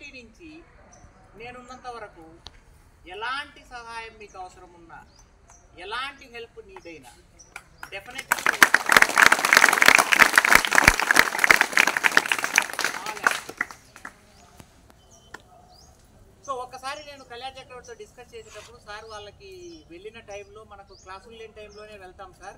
నుంచి నేనున్నంత వరకు ఎలాంటి సహాయం మీకు అవసరం ఉన్నా ఎలాంటి హెల్ప్ నీదైనా డెఫినెట్లీ సో ఒక్కసారి నేను కళ్యాణ్ చక్రవర్తితో డిస్కస్ చేసేటప్పుడు సార్ వాళ్ళకి వెళ్ళిన టైంలో మనకు క్లాసులు లేని టైంలోనే వెళ్తాం సార్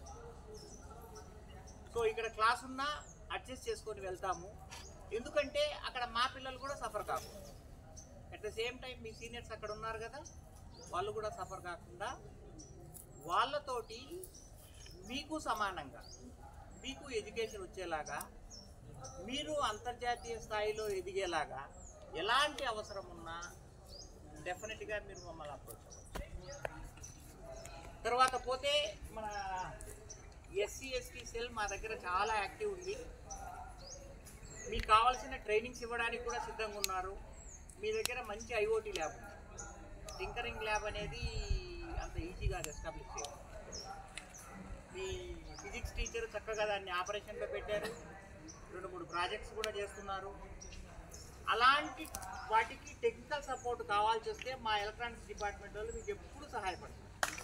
సో ఇక్కడ క్లాస్ ఉన్నా అడ్జస్ట్ చేసుకొని వెళ్తాము ఎందుకంటే అక్కడ మా పిల్లలు కూడా సఫర్ కాకుండా అట్ ద సేమ్ టైం మీ సీనియర్స్ అక్కడ ఉన్నారు కదా వాళ్ళు కూడా సఫర్ కాకుండా వాళ్ళతోటి మీకు సమానంగా మీకు ఎడ్యుకేషన్ వచ్చేలాగా మీరు అంతర్జాతీయ స్థాయిలో ఎదిగేలాగా ఎలాంటి అవసరం ఉన్నా డెఫినెట్గా మీరు మమ్మల్ని అప్రోచ్ అవ్వచ్చు తర్వాత పోతే మన ఎస్సీ ఎస్టీ సెల్ మా దగ్గర చాలా యాక్టివ్ ఉంది మీకు కావాల్సిన ట్రైనింగ్స్ ఇవ్వడానికి కూడా సిద్ధంగా ఉన్నారు మీ దగ్గర మంచి ఐఓటీ ల్యాబ్ ఉంది టింకరింగ్ ల్యాబ్ అనేది అంత ఈజీగా ఎస్టాబ్లిష్ చేయడం మీ ఫిజిక్స్ టీచర్ చక్కగా దాన్ని ఆపరేషన్లో పెట్టారు రెండు మూడు ప్రాజెక్ట్స్ కూడా చేస్తున్నారు అలాంటి వాటికి టెక్నికల్ సపోర్ట్ కావాల్సి వస్తే మా ఎలక్ట్రానిక్స్ డిపార్ట్మెంట్ వాళ్ళు మీకు ఎప్పుడు సహాయపడతారు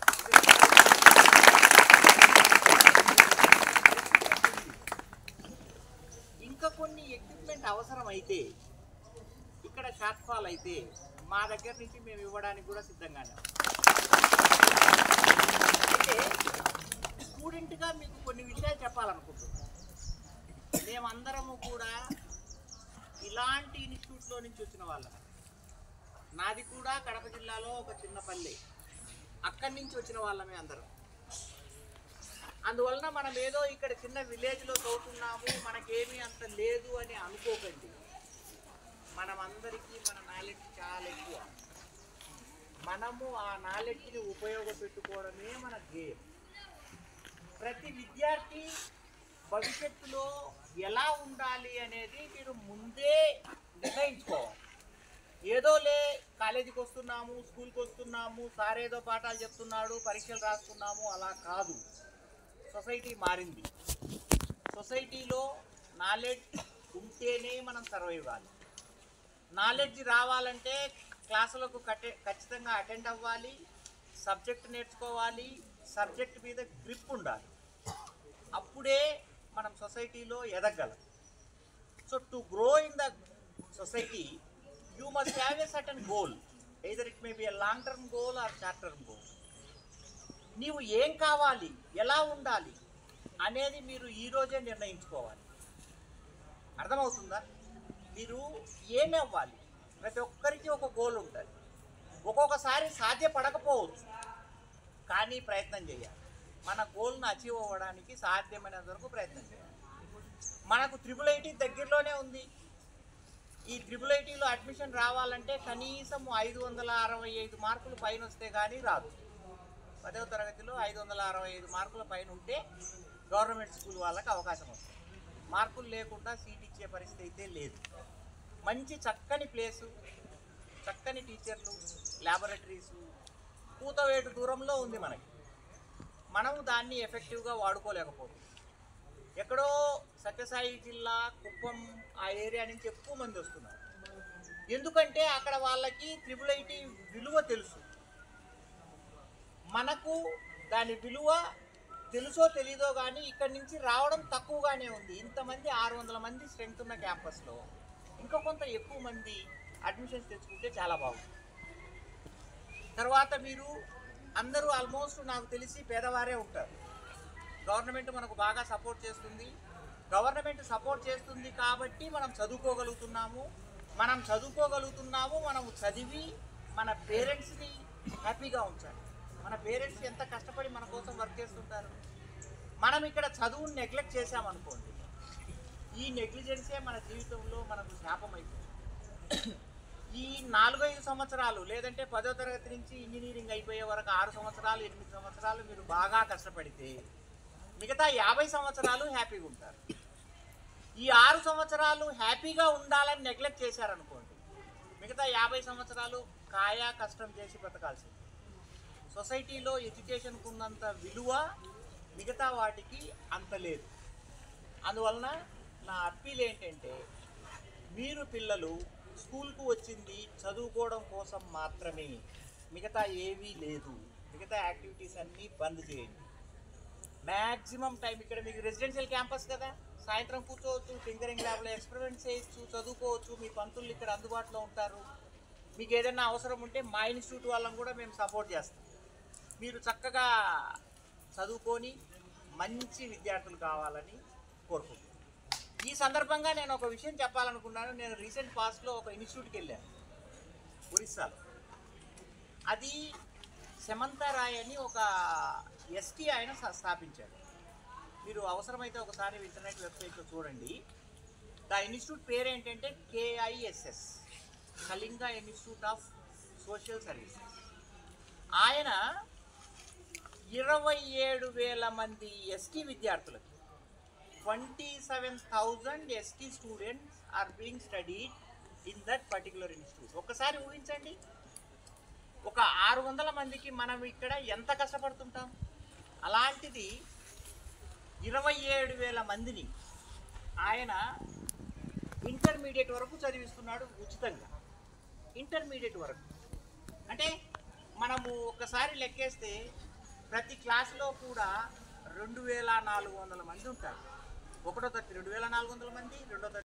ఇంకా కొన్ని ఎక్విప్మెంట్ అవసరం అయితే ఇక్కడ షార్ట్ ఫాల్ అయితే మా దగ్గర నుంచి మేము ఇవ్వడానికి కూడా సిద్ధంగానే ఉన్నాం. అయితే స్టూడెంట్గా మీకు కొన్ని విషయాలు చెప్పాలనుకుంటున్నాం మేమందరము కూడా ఇలాంటి ఇన్స్టిట్యూట్లో నుంచి వచ్చిన వాళ్ళం నాది కూడా కడప జిల్లాలో ఒక చిన్న పల్లె అక్కడి నుంచి వచ్చిన వాళ్ళమే అందరం అందువలన మనం ఏదో ఇక్కడ చిన్న విలేజ్లో చదువుతున్నాము మనకేమీ అంత లేదు అని అనుకోకండి మనం అందరికీ మన నాలెడ్జ్ చాలా ఎక్కువ మనము ఆ నాలెడ్జ్ని ఉపయోగపెట్టుకోవడమే మన ధ్యేయం ప్రతి విద్యార్థి భవిష్యత్తులో ఎలా ఉండాలి అనేది మీరు ముందే నిర్ణయించుకోవాలి ఏదో లే కాలేజీకి వస్తున్నాము స్కూల్కి వస్తున్నాము సార్ ఏదో పాఠాలు చెప్తున్నాడు పరీక్షలు రాస్తున్నాము అలా కాదు సొసైటీ మారింది సొసైటీలో నాలెడ్జ్ ఉంటేనే మనం సర్వైవ్ కావాలి నాలెడ్జ్ రావాలంటే క్లాసులకు కట్టే ఖచ్చితంగా అటెండ్ అవ్వాలి సబ్జెక్ట్ నేర్చుకోవాలి సబ్జెక్ట్ మీద గ్రిప్ ఉండాలి అప్పుడే మనం సొసైటీలో ఎదగలం so to grow in the society you must have a certain goal either it may be a long term goal or short term goal నీవు ఏం కావాలి ఎలా ఉండాలి అనేది మీరు ఈరోజే నిర్ణయించుకోవాలి అర్థమవుతుందా మీరు ఏమి అవ్వాలి ప్రతి ఒక్కరికి ఒక గోల్ ఉంటుంది ఒక్కొక్కసారి సాధ్యపడకపోవచ్చు కానీ ప్రయత్నం చేయాలి మన గోల్ను అచీవ్ అవ్వడానికి సాధ్యమైనంత వరకు ప్రయత్నం చేయాలి మనకు త్రిబుల్ ఐటీ దగ్గరలోనే ఉంది ఈ త్రిబుల్ ఐటీలో అడ్మిషన్ రావాలంటే కనీసం ఐదు వందల అరవై ఐదు మార్కులు పైన వస్తే కానీ రాదు పదవ తరగతిలో ఐదు వందల అరవై ఐదు మార్కుల పైన ఉంటే గవర్నమెంట్ స్కూల్ వాళ్ళకి అవకాశం వస్తుంది మార్కులు లేకుండా సీట్ ఇచ్చే పరిస్థితి అయితే లేదు మంచి చక్కని ప్లేసు చక్కని టీచర్లు ల్యాబొరేటరీసు కూతవేటు దూరంలో ఉంది మనకి మనం దాన్ని ఎఫెక్టివ్గా వాడుకోలేకపోతున్నాం ఎక్కడో సత్యసాయి జిల్లా కుప్పం ఆ ఏరియా నుంచి ఎక్కువ మంది వస్తున్నారు ఎందుకంటే అక్కడ వాళ్ళకి త్రిబుల్ ఐటీ విలువ తెలుసు మనకు దాని విలువ తెలుసో తెలీదో కానీ ఇక్కడి నుంచి రావడం తక్కువగానే ఉంది ఇంతమంది ఆరు వందల మంది స్ట్రెంగ్త్ ఉన్న క్యాంపస్లో ఇంకా కొంత ఎక్కువ మంది అడ్మిషన్స్ తెచ్చుకుంటే చాలా బాగుంది తర్వాత మీరు అందరూ ఆల్మోస్ట్ నాకు తెలిసి పేదవారే ఉంటారు గవర్నమెంట్ మనకు బాగా సపోర్ట్ చేస్తుంది గవర్నమెంట్ సపోర్ట్ చేస్తుంది కాబట్టి మనం చదువుకోగలుగుతున్నాము మనం చదువుకోగలుగుతున్నాము మనం చదివి మన పేరెంట్స్ని హ్యాపీగా ఉంచాలి మన పేరెంట్స్ ఎంత కష్టపడి మన కోసం వర్క్ చేస్తుంటారు మనం ఇక్కడ చదువుని నెగ్లెక్ట్ చేసామనుకోండి ఈ నెగ్లిజెన్సే మన జీవితంలో మనకు శాపం అయిపోతుంది ఈ నాలుగైదు సంవత్సరాలు లేదంటే పదో తరగతి నుంచి ఇంజనీరింగ్ అయిపోయే వరకు ఆరు సంవత్సరాలు ఎనిమిది సంవత్సరాలు మీరు బాగా కష్టపడితే మిగతా యాభై సంవత్సరాలు హ్యాపీగా ఉంటారు ఈ ఆరు సంవత్సరాలు హ్యాపీగా ఉండాలని నెగ్లెక్ట్ చేశారనుకోండి మిగతా యాభై సంవత్సరాలు కాయా కష్టం చేసి బ్రతకాల్సింది సొసైటీలో ఎడ్యుకేషన్కు ఉన్నంత విలువ మిగతా వాటికి అంత లేదు అందువలన నా అప్పీల్ ఏంటంటే మీరు పిల్లలు స్కూల్కు వచ్చింది చదువుకోవడం కోసం మాత్రమే మిగతా ఏవీ లేదు మిగతా యాక్టివిటీస్ అన్నీ బంద్ చేయండి మ్యాక్సిమం టైం ఇక్కడ మీకు రెసిడెన్షియల్ క్యాంపస్ కదా సాయంత్రం కూర్చోవచ్చు టింకరింగ్ ల్యాబ్లో ఎక్స్పెరిమెంట్ చేయొచ్చు చదువుకోవచ్చు మీ పంతులు ఇక్కడ అందుబాటులో ఉంటారు మీకు ఏదైనా అవసరం ఉంటే మా ఇన్స్టిట్యూట్ వాళ్ళని కూడా మేము సపోర్ట్ చేస్తాం మీరు చక్కగా చదువుకొని మంచి విద్యార్థులు కావాలని కోరుకుంటున్నాను ఈ సందర్భంగా నేను ఒక విషయం చెప్పాలనుకున్నాను నేను రీసెంట్ పాస్ట్లో ఒక ఇన్స్టిట్యూట్కి వెళ్ళాను ఒరిస్సాలో అది సెమంత రాయ్ అని ఒక ఎస్టీ ఆయన స్థా- స్థాపించాడు మీరు అవసరమైతే ఒకసారి ఇంటర్నెట్ వెబ్సైట్లో చూడండి ద ఇన్స్టిట్యూట్ పేరు ఏంటంటే KISS Kalinga institute of social services ఆయన ఇరవై ఏడు వేల మంది ఎస్టీ విద్యార్థులకి twenty seven thousand ST students are being studied in that particular institute ఒకసారి ఊహించండి ఒక ఆరు వందల మందికి మనం ఇక్కడ ఎంత కష్టపడుతుంటాం అలాంటిది ఇరవై ఏడు వేల మందిని ఆయన ఇంటర్మీడియట్ వరకు చదివిస్తున్నాడు ఉచితంగా ఇంటర్మీడియట్ వరకు అంటే మనము ఒకసారి లెక్కేస్తే ప్రతి క్లాసులో కూడా రెండు వేల నాలుగు వందల మంది ఉంటారు ఒకటో తరగతి రెండు వేల నాలుగు వందల మంది రెండో తరగతి